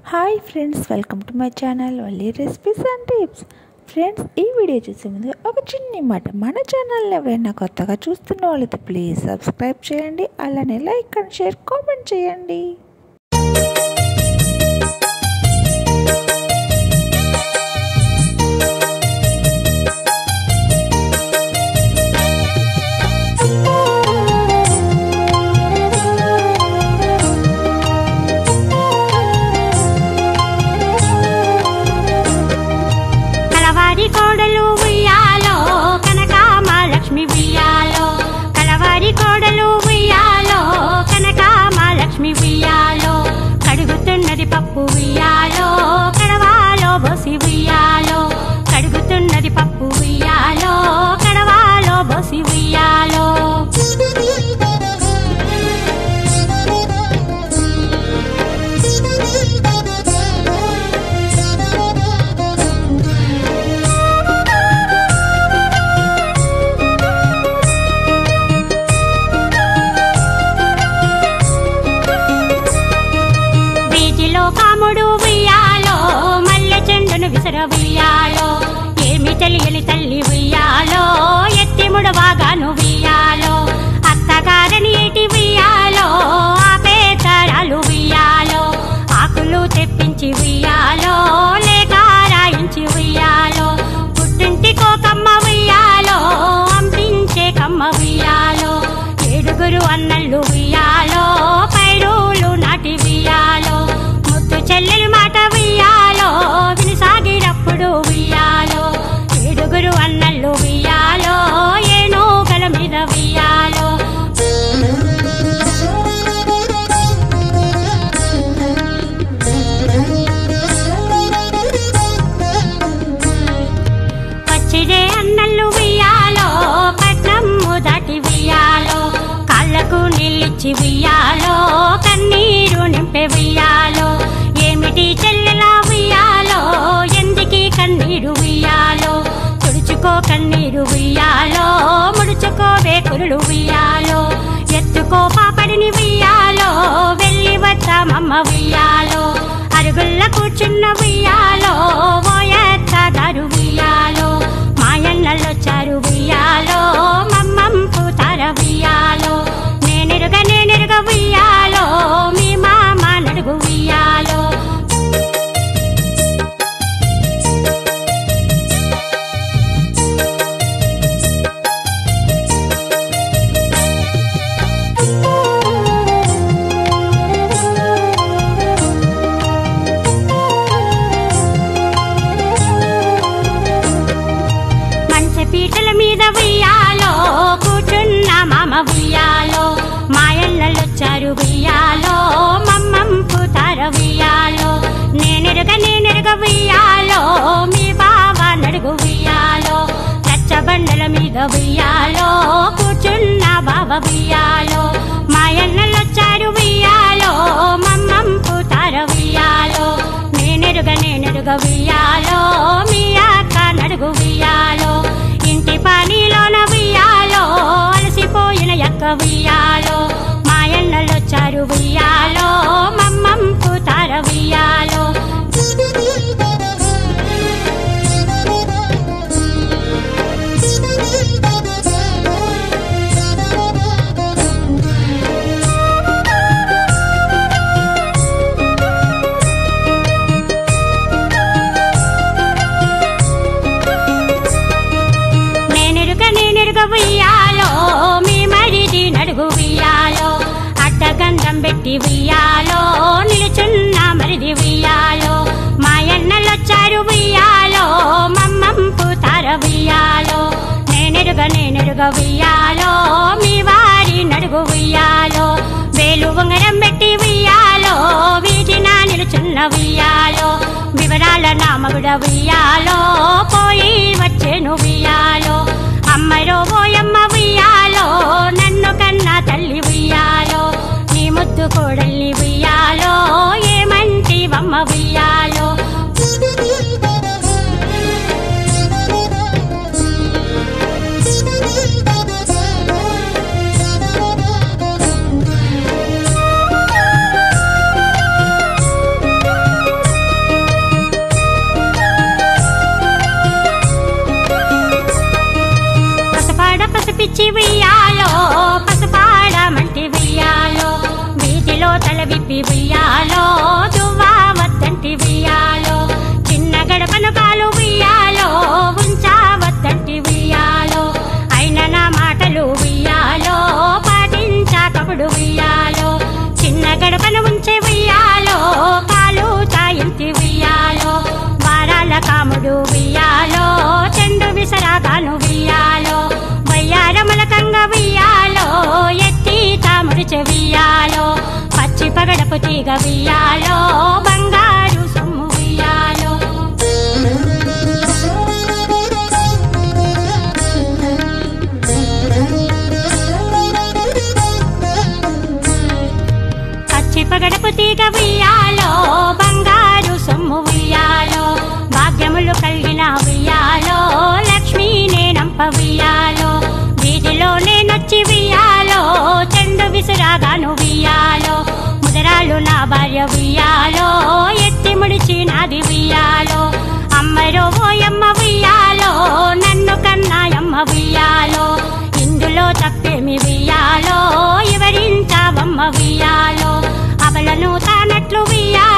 Hi friends welcome to my channel Valli recipes and tips friends ఈ video చూసే ముందు ఒక చిన్ని మాట మన ఛానల్ని ఎవరైనా కొత్తగా చూస్తున్న వాళ్ళైతే ప్లీజ్ సబ్స్క్రైబ్ చేయండి అలానే లైక్ అండ్ షేర్ కామెంట్ చేయండి కలవారి కోడలు ఉయ్యాలో కనక మహాలక్ష్మి ఉయ్యాలో కలవారి కోడలు ఉయ్యాలో కనక మహాలక్ష్మి ఉయ్యాలో కడుగుతున్నది పప్పు ఉయ్యాలో కడవాలో బోసి ఉయ్యాలో కడుగుతున్నది పప్పు ఉయ్యాలో కడవాలో బోసి ఉయ్యాలో వీధిలో కాముడు ఉయ్యాలో మల్లె చెండును విసర ఉయ్యాలో ఏమి తెలియని తల్లి ఉయ్యాలో ఎత్తి ముడవాగాను ఉయ్యాలో అత్తగారని ఏటి ఉయ్యాలో ఆపే తరాలు ఉయ్యాలో ఆకులు తెప్పించి ఉయ్యాలో లేక రాయించి ఉయ్యాలో పుట్టింటి కోకమ్మ ఉయ్యాలో అంపించే కమ్మ ఉయ్యాలో ఏడుగురు అన్నళ్ళు ఉయ్యాలో పైరులు నాటి ఉయ్యాలో ముత్తు చెల్లెలు మాట ఉయ్యాలో వినిసాగినప్పుడు ఉయ్యాలో ఏడుగురు అన్నళ్ళు ఉయ్యాలో ఏనుగల మీద ఉయ్యాలో పచ్చిడే అన్నళ్ళు ఉయ్యాలో పట్నము దాటి ఉయ్యాలో కాళ్ళకు నీళ్ళిచ్చి ఉయ్యాలో కన్నీరు నింపే ఉయ్యాలో ఏమిటి చెల్లెలా ఉయ్యాలో ఎందుకి కన్నీరు ఉయ్యాలో తుడుచుకో కన్నీరు ఉయ్యాలో ముడుచుకో వేకురులు ఉయ్యాలో ఎత్తుకో పాపడిని ఉయ్యాలో వెళ్ళి వద్దామమ్మ ఉయ్యాలో అరుగుల్ల కూర్చున్న ఉయ్యాలో ఓయత్తగారు ఉయ్యాలో మాయన్నల్లొచ్చారు ఉయ్యాలో మమ్మం పూతార ఉయ్యాలో నేనెరుగ నేనెరుగ ఉయ్యాలో మీ మామ నడుగు ఉయ్యాలో మంచి పీటల మీద ఉయ్యాలో కూర్చున్న మామ ఉయ్యాలో మాయన్నలొచ్చారు ఉయ్యాలో మమ్మం పూతార ఉయ్యాలో నేనెరుగ నేనెరుగ ఉయ్యాలో మీ బావ నడుగు ఉయ్యాలో రచ్చబండల మీద ఉయ్యాలో కూర్చున్న బావ ఉయ్యాలో మాయన్నలొచ్చారు ఉయ్యాలో మమ్మం పూతార ఉయ్యాలో నేనెరుగ నేనెరుగ ఉయ్యాలో మీ అక్క నడుగు ఉయ్యాలో ఇంటి పనిలోన ఉయ్యాలో అలసిపోయిన ఎక్క ఉయ్యాలో మాయన్నలొచ్చారు ఉయ్యాలో మమ్మం పూతార ఉయ్యాలో నేనెరుగ నేనెరుగ ఉయ్యాలో మీ మడిది నడుగు ఉయ్యాలో అడ్డగంధం పెట్టి ఉయ్యాలో నిలుచున్న మరిది ఉయ్యాలో మాయన్నలొచ్చారు ఉయ్యాలో మమ్మం పూతార ఉయ్యాలో నేనెరుగ నేనెరుగ ఉయ్యాలో మీ వారి నడుగు ఉయ్యాలో వేలు ఉంగరం పెట్టి ఉయ్యాలో వీధిన నిలుచున్న ఉయ్యాలో వివరాల నామగుడ ఉయ్యాలో పోయి వచ్చేను ఉయ్యాలో అమ్మరో పోయమ్మ ఉయ్యాలో నన్ను కన్నా తల్లి ఉయ్యాలో నీ ముద్దు కోడల్ని ఉయ్యాలో ఏమంటివమ్మ ఉయ్యాలో Thank you. పగడపు తీగ వియ్యాలో బంగారు సొమ్ము వియ్యాలో పచ్చి పగడపు తీగ వియ్యాలో బంగారు సొమ్ము వియ్యాలో భాగ్యములు కలిగిన వియ్యాలో లక్ష్మీ నేనంప వియ్యాలో వీధిలో నేనొచ్చి వియ్యాలో చెండు విసురాగాను వియ్యాలో ముదరాలు నా భార్య వియ్యాలో ఎత్తి ముడిచి నాది వియ్యాలో అమ్మరో ఓయమ్మ వియ్యాలో నన్ను కన్నాయమ్మ వియ్యాలో ఇందులో తప్పేమి వియ్యాలో ఎవరింటావమ్మ వియ్యాలో అవలను తానట్లు వియ్యాలో